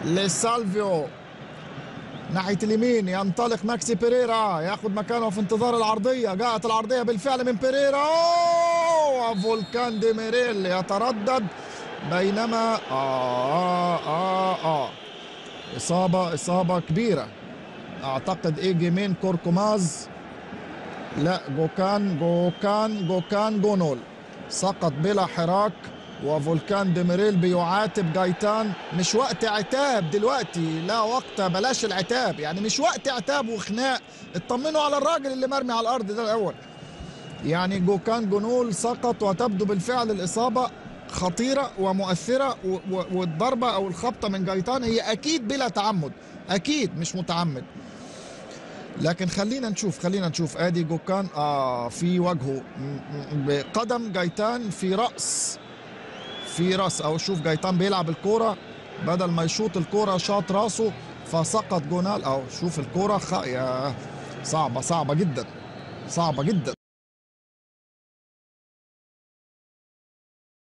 لسالفيو ناحية اليمين ينطلق ماكسي بيريرا ياخد مكانه في انتظار العرضية جاءت العرضية بالفعل من بيريرا أوه! فولكان دي ميريل يتردد بينما آه آه آه إصابة إصابة كبيرة أعتقد إيجي مين كوركوماز لا جوكان جوكان جوكان جونول سقط بلا حراك وفولكان ديميريل بيعاتب جايتان مش وقت عتاب دلوقتي لا وقت بلاش العتاب يعني مش وقت عتاب وخناق اطمنوا على الراجل اللي مرمي على الارض ده الاول يعني جوكان جونول سقط وتبدو بالفعل الاصابه خطيره ومؤثره و- و- والضربه او الخبطه من جايتان هي اكيد بلا تعمد اكيد مش متعمد لكن خلينا نشوف خلينا نشوف ادي جوكان اه في وجهه م- م- بقدم جايتان في راس في راس او شوف جايتان بيلعب الكوره بدل ما يشوط الكوره شاط راسه فسقط جونال او شوف الكوره خ... يا صعبه صعبه جدا صعبه جدا